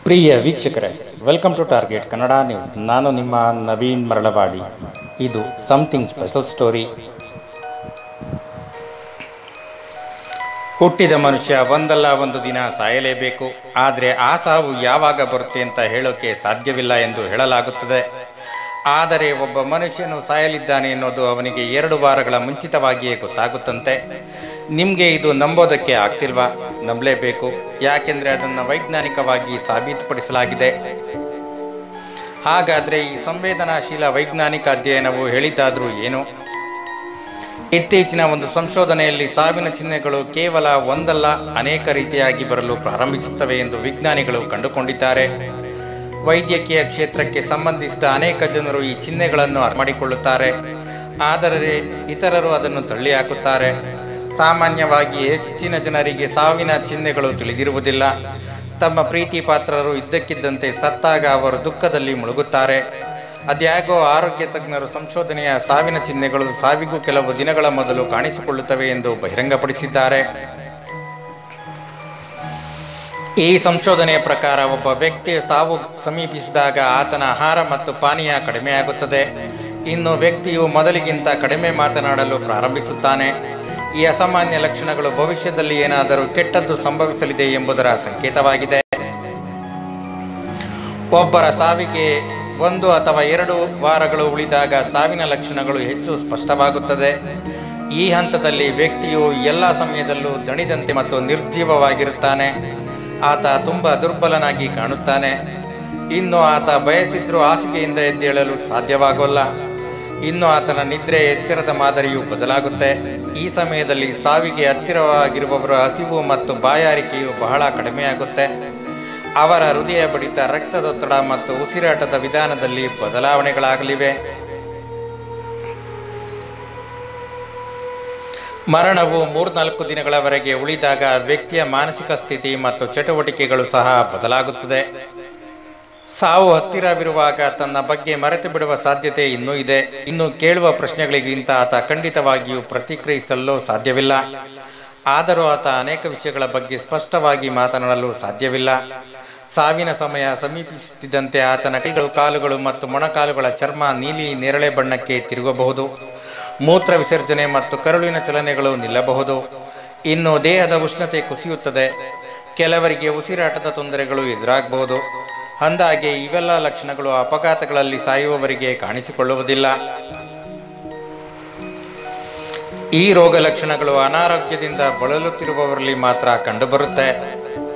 ಪ್ರಿಯ ವೀಕ್ಷಕರೇ welcome to target Kannada news ನಾನು ನಿಮ್ಮ ನವೀನ್ ಮರಳವಾಡಿ ಇದು ಸಮಥಿಂಗ್ ಸ್ಪೆಷಲ್ ಸ್ಟೋರಿ ಹುಟ್ಟಿದ ಮನುಷ್ಯ ಒಂದಲ್ಲ ಒಂದು ದಿನ ಸಾಯಲೇಬೇಕು ಆದರೆ ಆ ಸಾವು ಯಾವಾಗ ಬರುತ್ತೆ ಅಂತ ಹೇಳೋಕೆ ಸಾಧ್ಯವಿಲ್ಲ ಎಂದು ಹೇಳಲಾಗುತ್ತದೆ ಆದರೆ ಒಬ್ಬ ಮನುಷ್ಯನು ಸಾಯಲಿದ್ದಾನೆ ಎನ್ನುವುದು ಅವನಿಗೆ ಎರಡು ವಾರಗಳ ಮುಂಚಿತವಾಗಿಯೇ ಗೊತ್ತಾಗುತ್ತಂತೆ ನಿಮಗೆ ಇದು ನಂಬೋದಕ್ಕೆ ಆಗ್ತಿಲ್ವಾ ನಂಬಲೇಬೇಕು ಯಾಕೆಂದ್ರೆ ಅದನ್ನು ವೈಜ್ಞಾನಿಕವಾಗಿ ಸಾಬೀತುಪಡಿಸಲಾಗಿದೆ ಹಾಗಾದ್ರೆ ಈ ಸಂವೇದನಾಶೀಲ ವೈಜ್ಞಾನಿಕ ಅಧ್ಯಯನವು ಹೇಳಿದ್ದಾದ್ರೂ ಏನು ಇತ್ತೀಚಿನ ಒಂದು ಸಂಶೋಧನೆಯಲ್ಲಿ ಸಾವಿನ ಚಿಹ್ನೆಗಳು ಕೇವಲ ಒಂದಲ್ಲ ಅನೇಕ ರೀತಿಯಾಗಿ ಬರಲು ಪ್ರಾರಂಭಿಸುತ್ತವೆ ಎಂದು ವಿಜ್ಞಾನಿಗಳು ಕಂಡುಕೊಂಡಿದ್ದಾರೆ ವೈದ್ಯಕೀಯ ಕ್ಷೇತ್ರಕ್ಕೆ ಸಂಬಂಧಿಸಿದ ಅನೇಕ ಜನರು ಈ ಚಿಹ್ನೆಗಳನ್ನು ಮಾಡಿಕೊಳ್ಳುತ್ತಾರೆ ಆದರೆ ಇತರರು ಅದನ್ನು ತಳ್ಳಿ ಹಾಕುತ್ತಾರೆ ಸಾಮಾನ್ಯವಾಗಿ ಹೆಚ್ಚಿನ ಜನರಿಗೆ ಸಾವಿನ ಚಿಹ್ನೆಗಳು ತಿಳಿದಿರುವುದಿಲ್ಲ ತಮ್ಮ ಪ್ರೀತಿ ಪಾತ್ರರು ಇದ್ದಕ್ಕಿದ್ದಂತೆ ಸತ್ತಾಗ ಅವರು ದುಃಖದಲ್ಲಿ ಮುಳುಗುತ್ತಾರೆ ಅದ್ಯಾಗೋ ಆರೋಗ್ಯ ತಜ್ಞರು ಸಂಶೋಧನೆಯ ಸಾವಿನ ಚಿಹ್ನೆಗಳು ಸಾವಿಗೂ ಕೆಲವು ದಿನಗಳ ಮೊದಲು ಕಾಣಿಸಿಕೊಳ್ಳುತ್ತವೆ ಎಂದು ಬಹಿರಂಗಪಡಿಸಿದ್ದಾರೆ ಈ ಸಂಶೋಧನೆಯ ಪ್ರಕಾರ ಒಬ್ಬ ವ್ಯಕ್ತಿಯ ಸಾವು ಸಮೀಪಿಸಿದಾಗ ಆತನ ಆಹಾರ ಮತ್ತು ಪಾನೀಯ ಕಡಿಮೆಯಾಗುತ್ತದೆ ಇನ್ನು ವ್ಯಕ್ತಿಯು ಮೊದಲಿಗಿಂತ ಕಡಿಮೆ ಮಾತನಾಡಲು ಪ್ರಾರಂಭಿಸುತ್ತಾನೆ ಈ ಅಸಾಮಾನ್ಯ ಲಕ್ಷಣಗಳು ಭವಿಷ್ಯದಲ್ಲಿ ಏನಾದರೂ ಕೆಟ್ಟದ್ದು ಸಂಭವಿಸಲಿದೆ ಎಂಬುದರ ಸಂಕೇತವಾಗಿದೆ ಒಬ್ಬರ ಸಾವಿಗೆ ಒಂದು ಅಥವಾ ಎರಡು ವಾರಗಳು ಉಳಿದಾಗ ಸಾವಿನ ಲಕ್ಷಣಗಳು ಹೆಚ್ಚು ಸ್ಪಷ್ಟವಾಗುತ್ತದೆ ಈ ಹಂತದಲ್ಲಿ ವ್ಯಕ್ತಿಯು ಎಲ್ಲ ಸಮಯದಲ್ಲೂ ದಣಿದಂತೆ ಮತ್ತು ನಿರ್ಜೀವವಾಗಿರುತ್ತಾನೆ ಆತ ತುಂಬಾ ದುರ್ಬಲನಾಗಿ ಕಾಣುತ್ತಾನೆ ಇನ್ನು ಆತ ಬಯಸಿದ್ರೂ ಹಾಸಿಗೆಯಿಂದ ಎದ್ದೇಳಲು ಸಾಧ್ಯವಾಗೋಲ್ಲ ಇನ್ನು ಆತನ ನಿದ್ರೆ ಎಚ್ಚರದ ಮಾದರಿಯು ಬದಲಾಗುತ್ತೆ ಈ ಸಮಯದಲ್ಲಿ ಸಾವಿಗೆ ಹತ್ತಿರವಾಗಿರುವವರ ಹಸಿವು ಮತ್ತು ಬಾಯಾರಿಕೆಯು ಬಹಳ ಕಡಿಮೆಯಾಗುತ್ತೆ ಅವರ ಹೃದಯ ಬಡಿತ ರಕ್ತದೊತ್ತಡ ಮತ್ತು ಉಸಿರಾಟದ ವಿಧಾನದಲ್ಲಿ ಬದಲಾವಣೆಗಳಾಗಲಿವೆ ಮರಣವು ಮೂರ್ನಾಲ್ಕು ದಿನಗಳವರೆಗೆ ಉಳಿದಾಗ ವ್ಯಕ್ತಿಯ ಮಾನಸಿಕ ಸ್ಥಿತಿ ಮತ್ತು ಚಟುವಟಿಕೆಗಳು ಸಹ ಬದಲಾಗುತ್ತದೆ ಸಾವು ಹತ್ತಿರವಿರುವಾಗ ತನ್ನ ಬಗ್ಗೆ ಮರೆತು ಬಿಡುವ ಸಾಧ್ಯತೆ ಇನ್ನೂ ಇದೆ ಇನ್ನು ಕೇಳುವ ಪ್ರಶ್ನೆಗಳಿಗಿಂತ ಆತ ಖಂಡಿತವಾಗಿಯೂ ಪ್ರತಿಕ್ರಿಯಿಸಲು ಸಾಧ್ಯವಿಲ್ಲ ಆದರೂ ಆತ ಅನೇಕ ವಿಷಯಗಳ ಬಗ್ಗೆ ಸ್ಪಷ್ಟವಾಗಿ ಮಾತನಾಡಲು ಸಾಧ್ಯವಿಲ್ಲ ಸಾವಿನ ಸಮಯ ಸಮೀಪಿಸುತ್ತಿದ್ದಂತೆ ಆತನ ಕೈಗಳು ಕಾಲುಗಳು ಮತ್ತು ಮೊಣಕಾಲುಗಳ ಚರ್ಮ ನೀಲಿ ನೇರಳೆ ಬಣ್ಣಕ್ಕೆ ತಿರುಗಬಹುದು ಮೂತ್ರ ವಿಸರ್ಜನೆ ಮತ್ತು ಕರುಳಿನ ಚಲನೆಗಳು ನಿಲ್ಲಬಹುದು ಇನ್ನು ದೇಹದ ಉಷ್ಣತೆ ಕುಸಿಯುತ್ತದೆ ಕೆಲವರಿಗೆ ಉಸಿರಾಟದ ತೊಂದರೆಗಳು ಎದುರಾಗಬಹುದು ಅಂದಾಗೆ ಇವೆಲ್ಲ ಲಕ್ಷಣಗಳು ಅಪಘಾತಗಳಲ್ಲಿ ಸಾಯುವವರಿಗೆ ಕಾಣಿಸಿಕೊಳ್ಳುವುದಿಲ್ಲ ಈ ರೋಗ ಲಕ್ಷಣಗಳು ಅನಾರೋಗ್ಯದಿಂದ ಬಳಲುತ್ತಿರುವವರಲ್ಲಿ ಮಾತ್ರ ಕಂಡುಬರುತ್ತೆ